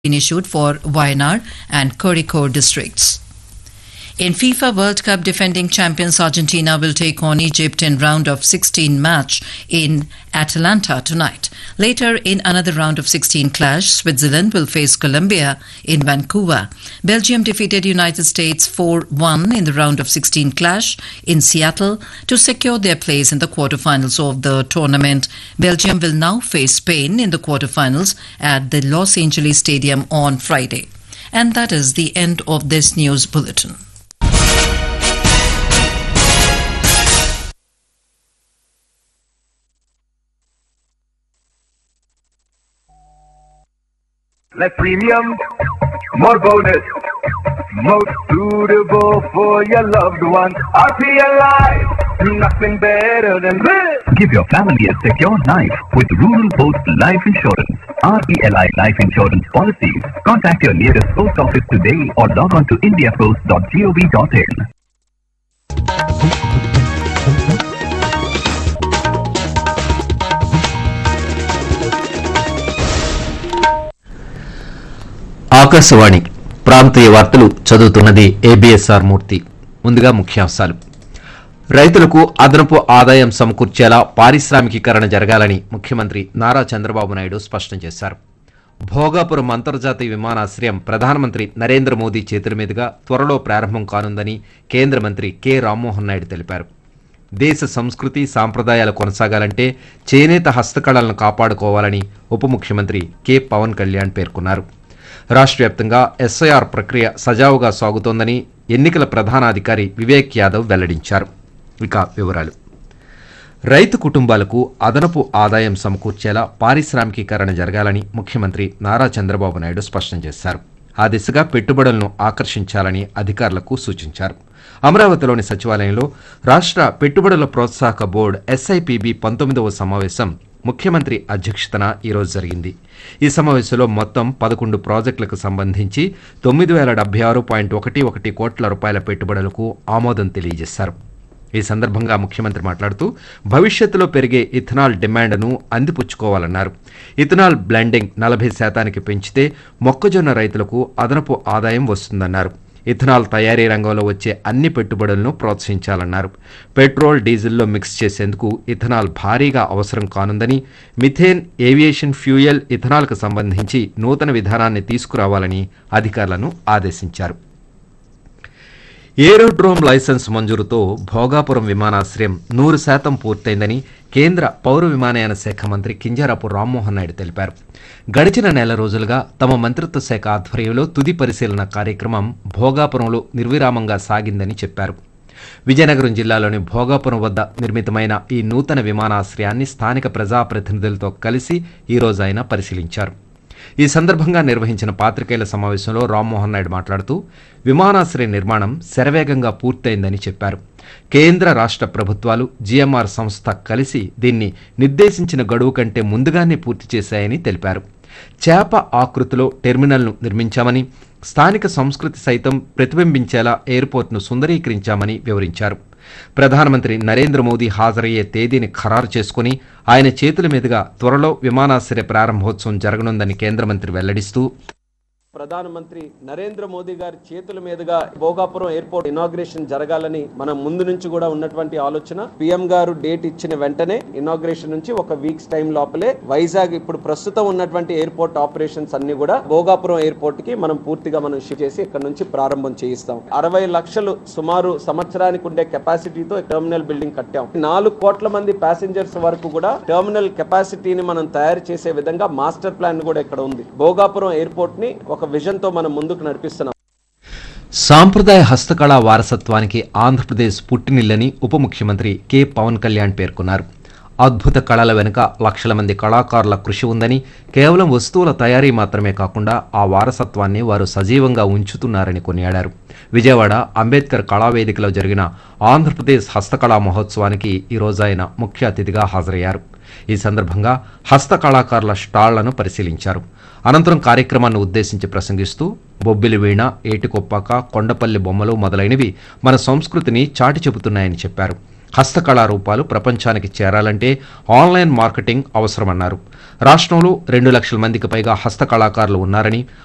been issued for Wayanad and Kozhikode districts. In FIFA World Cup, defending champions Argentina will take on Egypt in round of 16 match in Atalanta tonight. Later, in another round of 16 clash, Switzerland will face Colombia in Vancouver. Belgium defeated United States 4-1 in the round of 16 clash in Seattle to secure their place in the quarterfinals of the tournament. Belgium will now face Spain in the quarterfinals at the Los Angeles Stadium on Friday. And that is the end of this news bulletin. Less premium, more bonus, most suitable for your loved one. RPLI, nothing better than this. Give your family a secure life with Rural Post Life Insurance. RELI Life Insurance Policies. Contact your nearest post office today or log on to indiapost.gov.in. Akashvani ప్రాంతీయ వార్తలు చదువుతున్నది ABSR మూర్తి ముందుగా ముఖ్యాంశాలు రైతులకు అదనపు ఆదాయం సమకూర్చేలా పారిశ్రామికీకరణ జరగాలని ముఖ్యమంత్రి నారా చంద్రబాబు నాయుడు స్పష్టం చేశారు భోగాపురం అంతర్జాతీయ విమానాశ్రయం ప్రధానమంత్రి నరేంద్ర మోదీ చేతుల మీదుగా త్వరలో ప్రారంభం కానుందని కేంద్ర మంత్రి కె రామ్మోహన్ నాయుడు తెలిపారు దేశ సంస్కృతి సాంప్రదాయాలు కొనసాగాలంటే చేనేత హస్తకళలను కాపాడుకోవాలని ఉప ముఖ్యమంత్రి కె పవన్ కళ్యాణ్ పేర్కొన్నారు రాష్ట్ర వ్యాప్తంగా ఎస్ఐఆర్ ప్రక్రియ సజావుగా సాగుతోందని ఎన్నికల ప్రధానాధికారి వివేక్ యాదవ్ వెల్లడించారు ఇక వివరాలు రైతు కుటుంబాలకు అదనపు ఆదాయం సమకూర్చేలా పారిశ్రామికీకరణ జరగాలని ముఖ్యమంత్రి నారా చంద్రబాబు నాయుడు స్పష్టం చేశారు ఆ దిశగా పెట్టుబడులను ఆకర్షించాలని అధికారులకు సూచించారు అమరావతిలోని సచివాలయంలో రాష్ట్ర పెట్టుబడుల ప్రోత్సాహక బోర్డు ఎస్ఐపిబి పంతొమ్మిదవ సమావేశం ముఖ్యమంత్రి అధ్యక్షతన ఈరోజు జరిగింది ఈ సమావేశంలో మొత్తం పదకొండు ప్రాజెక్టులకు సంబంధించి తొమ్మిది వేల డెబ్బై ఆరు పాయింట్ ఒకటి ఒకటి కోట్ల రూపాయల పెట్టుబడులకు ఆమోదం తెలియజేశారు ఈ సందర్భంగా ముఖ్యమంత్రి మాట్లాడుతూ భవిష్యత్తులో పెరిగే ఇథనాల్ డిమాండ్ను అందిపుచ్చుకోవాలన్నారు ఇథనాల్ బ్లెండింగ్ నలభై శాతానికి పెంచితే మొక్కజొన్న రైతులకు అదనపు ఆదాయం వస్తుందన్నారు ఇథనాల్ తయారీ రంగంలో వచ్చే అన్ని పెట్టుబడులను ప్రోత్సహించాలన్నారు పెట్రోల్ డీజిల్లో మిక్స్ చేసేందుకు ఇథనాల్ భారీగా అవసరం కానుందని మిథేన్ ఏవియేషన్ ఫ్యూయల్ ఇథనాల్కు సంబంధించి నూతన విధానాన్ని తీసుకురావాలని అధికారులను ఆదేశించారు ఏరోడ్రోమ్ లైసెన్స్ మంజూరుతో భోగాపురం విమానాశ్రయం నూరు శాతం పూర్తయిందని కేంద్ర పౌర విమానయాన శాఖ మంత్రి కింజరాపు రామ్మోహన్ నాయుడు తెలిపారు గడిచిన నెల రోజులుగా తమ మంత్రిత్వ శాఖ ఆధ్వర్యంలో తుది పరిశీలన కార్యక్రమం భోగాపురంలో నిర్విరామంగా సాగిందని చెప్పారు విజయనగరం జిల్లాలోని భోగాపురం వద్ద నిర్మితమైన ఈ నూతన విమానాశ్రయాన్ని స్థానిక ప్రజాప్రతినిధులతో కలిసి ఈరోజు ఆయన పరిశీలించారు ఈ సందర్భంగా నిర్వహించిన పాత్రికేయుల సమావేశంలో రామ్మోహన్ నాయుడు మాట్లాడుతూ విమానాశ్రయ నిర్మాణం శరవేగంగా పూర్తయిందని చెప్పారు కేంద్ర రాష్ట్ర ప్రభుత్వాలు జీఎంఆర్ సంస్థ కలిసి దీన్ని నిర్దేశించిన గడువు కంటే ముందుగానే పూర్తి చేశాయని తెలిపారు చేప ఆకృతిలో టెర్మినల్ను నిర్మించామని స్థానిక సంస్కృతి సైతం ప్రతిబింబించేలా ఎయిర్పోర్ట్ను సుందరీకరించామని వివరించారు ప్రధానమంత్రి నరేంద్ర మోదీ హాజరయ్యే తేదీని ఖరారు చేసుకుని ఆయన చేతుల మీదుగా త్వరలో విమానాశ్రయ ప్రారంభోత్సవం జరగనుందని కేంద్ర మంత్రి వెల్లడిస్తూ ప్రధానమంత్రి నరేంద్ర మోదీ గారి చేతుల మీదుగా భోగాపురం ఎయిర్పోర్ట్ ఇనాగ్రేషన్ జరగాలని మనం ముందు నుంచి కూడా ఉన్నటువంటి ఆలోచన పిఎం గారు డేట్ ఇచ్చిన వెంటనే ఇనాగ్రేషన్ నుంచి ఒక వీక్స్ టైం లోపలే వైజాగ్ ఇప్పుడు ప్రస్తుతం ఉన్నటువంటి ఎయిర్పోర్ట్ ఆపరేషన్స్ అన్ని కూడా భోగాపురం ఎయిర్పోర్ట్ కి మనం పూర్తిగా మనం షిఫ్ట్ చేసి ఇక్కడ నుంచి ప్రారంభం చేయిస్తాం అరవై లక్షలు సుమారు సంవత్సరానికి ఉండే కెపాసిటీతో టెర్మినల్ బిల్డింగ్ కట్టాం నాలుగు కోట్ల మంది ప్యాసింజర్స్ వరకు కూడా టెర్మినల్ కెపాసిటీని మనం తయారు చేసే విధంగా మాస్టర్ ప్లాన్ కూడా ఇక్కడ ఉంది భోగాపురం ఎయిర్పోర్ట్ ని ఒక విజన్ తో మనం ముందుకు నడిపిస్తున్నాం సాంప్రదాయ హస్తకళా వారసత్వానికి ఆంధ్రప్రదేశ్ పుట్టినిల్లని ఉప ముఖ్యమంత్రి కె పవన్ కళ్యాణ్ పేర్కొన్నారు అద్భుత కళల వెనుక లక్షల మంది కళాకారుల కృషి ఉందని కేవలం వస్తువుల తయారీ మాత్రమే కాకుండా ఆ వారసత్వాన్ని వారు సజీవంగా ఉంచుతున్నారని కొనియాడారు విజయవాడ అంబేద్కర్ కళావేదికలో జరిగిన ఆంధ్రప్రదేశ్ హస్తకళా మహోత్సవానికి ఈరోజు ఆయన ముఖ్య అతిథిగా హాజరయ్యారు ఈ సందర్భంగా హస్త కళాకారుల స్టాళ్లను పరిశీలించారు అనంతరం కార్యక్రమాన్ని ఉద్దేశించి ప్రసంగిస్తూ బొబ్బిలి వీణ ఏటికొప్పాక కొండపల్లి బొమ్మలు మొదలైనవి మన సంస్కృతిని చాటి చెబుతున్నాయని చెప్పారు హస్తకళా రూపాలు ప్రపంచానికి చేరాలంటే ఆన్లైన్ మార్కెటింగ్ అవసరమన్నారు రాష్ట్రంలో రెండు లక్షల మందికి పైగా హస్తకళాకారులు ఉన్నారని